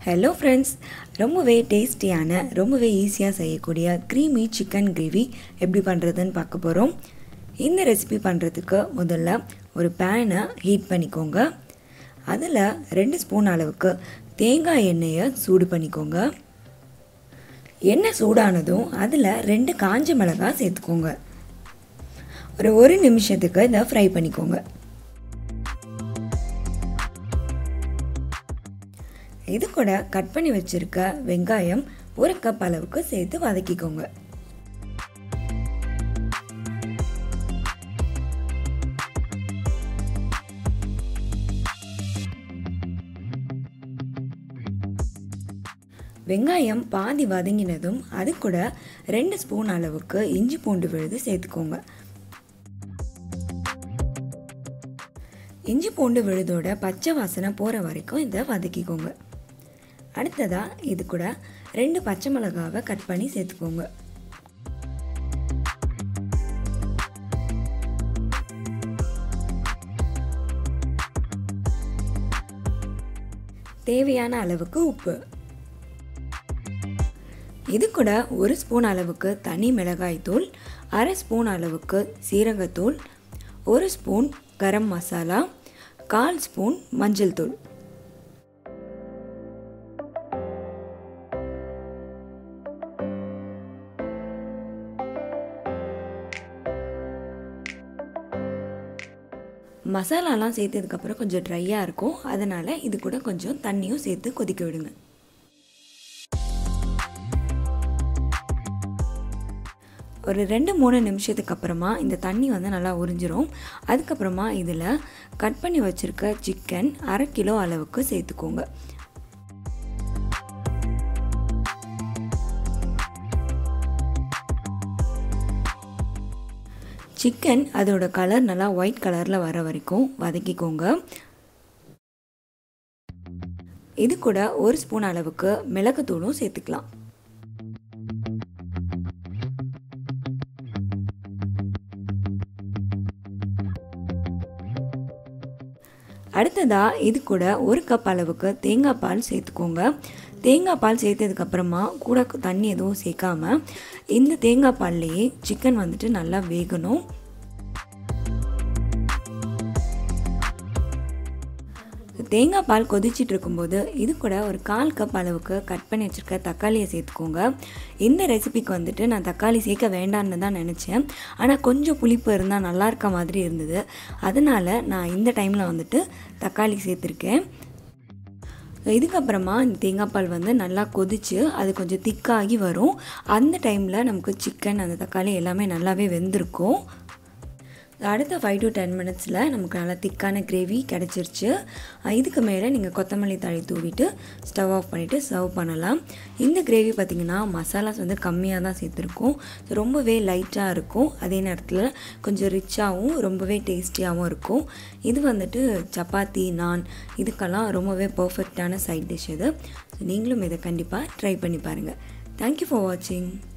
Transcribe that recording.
hello friends ரொம்பவே டேஸ்டியான ரொம்பவே ஈஸியாக செய்யக்கூடிய க்ரீமி சிக்கன் கிரேவி எப்படி பண்ணுறதுன்னு பார்க்க போகிறோம் இந்த ரெசிபி பண்ணுறதுக்கு முதல்ல ஒரு பேனை ஹீட் பண்ணிக்கோங்க அதில் ரெண்டு ஸ்பூன் அளவுக்கு தேங்காய் எண்ணெயை சூடு பண்ணிக்கோங்க எண்ணெய் சூடானதும் அதில் ரெண்டு காஞ்ச மிளகாய் சேர்த்துக்கோங்க ஒரு ஒரு நிமிஷத்துக்கு இதை ஃப்ரை பண்ணிக்கோங்க இது கூட கட் பண்ணி வச்சுருக்க வெங்காயம் ஒரு கப் அளவுக்கு சேர்த்து வதக்கிக்கோங்க வெங்காயம் பாதி வதங்கினதும் அது கூட ரெண்டு ஸ்பூன் அளவுக்கு இஞ்சி பூண்டு விழுது சேர்த்துக்கோங்க இஞ்சி பூண்டு விழுதோட பச்சை வாசனை போகிற வரைக்கும் இதை வதக்கிக்கோங்க அடுத்ததாக இது கூட ரெண்டு பச்சை மிளகாவை கட் பண்ணி சேர்த்துக்கோங்க தேவையான அளவுக்கு உப்பு இது கூட ஒரு ஸ்பூன் அளவுக்கு தனி மிளகாய் தூள் அரை ஸ்பூன் அளவுக்கு சீரகத்தூள் ஒரு ஸ்பூன் கரம் மசாலா கால் ஸ்பூன் மஞ்சள் தூள் மசாலாலாம் சேர்த்ததுக்கப்புறம் கொஞ்சம் ட்ரையாக இருக்கும் அதனால் இது கூட கொஞ்சம் தண்ணியும் சேர்த்து கொதிக்க விடுங்க ஒரு ரெண்டு மூணு நிமிஷத்துக்கு அப்புறமா இந்த தண்ணி வந்து நல்லா உறிஞ்சிரும் அதுக்கப்புறமா இதில் கட் பண்ணி வச்சுருக்க சிக்கன் அரை கிலோ அளவுக்கு சேர்த்துக்கோங்க சிக்கன் அதோட கலர் நல்லா ஒயிட் கலரில் வர வரைக்கும் வதக்கிக்கோங்க இது கூட ஒரு ஸ்பூன் அளவுக்கு மிளகுத்தூளும் சேர்த்துக்கலாம் அடுத்ததாக இது கூட ஒரு கப் அளவுக்கு தேங்காய் பால் சேர்த்துக்கோங்க தேங்காய் பால் சேர்த்ததுக்கப்புறமா கூட தண்ணி எதுவும் சேர்க்காம இந்த தேங்காய் பால்லையே சிக்கன் வந்துட்டு நல்லா வேகணும் தேங்காய் பால் கொதிச்சிட்டு இருக்கும்போது இது கூட ஒரு கால் கப் அளவுக்கு கட் பண்ணி வச்சுருக்க தக்காளியை சேர்த்துக்கோங்க இந்த ரெசிபிக்கு வந்துட்டு நான் தக்காளி சேர்க்க வேண்டான்னு தான் நினச்சேன் ஆனால் கொஞ்சம் புளிப்பு இருந்தால் நல்லா இருக்க மாதிரி இருந்தது அதனால் நான் இந்த டைமில் வந்துட்டு தக்காளி சேர்த்துருக்கேன் இதுக்கப்புறமா இந்த தேங்காய் பால் வந்து நல்லா கொதித்து அது கொஞ்சம் திக்காகி வரும் அந்த டைமில் நமக்கு சிக்கன் அந்த தக்காளி எல்லாமே நல்லாவே வெந்திருக்கும் அடுத்த ஃபைவ் டு டென் மினிட்ஸில் நமக்கு நல்லா திக்கான கிரேவி கிடச்சிருச்சு இதுக்கு மேலே நீங்கள் கொத்தமல்லி தழி தூவிட்டு ஸ்டவ் ஆஃப் பண்ணிவிட்டு சர்வ் பண்ணலாம் இந்த கிரேவி பார்த்திங்கன்னா மசாலாஸ் வந்து கம்மியாக தான் சேர்த்துருக்கோம் ரொம்பவே லைட்டாக இருக்கும் அதே நேரத்தில் கொஞ்சம் ரிச்சாகவும் ரொம்பவே டேஸ்டியாகவும் இருக்கும் இது வந்துட்டு சப்பாத்தி நான் இதுக்கெல்லாம் ரொம்பவே பர்ஃபெக்டான சைட் டிஷ் இது நீங்களும் இதை கண்டிப்பாக ட்ரை பண்ணி பாருங்கள் தேங்க்யூ ஃபார் வாட்சிங்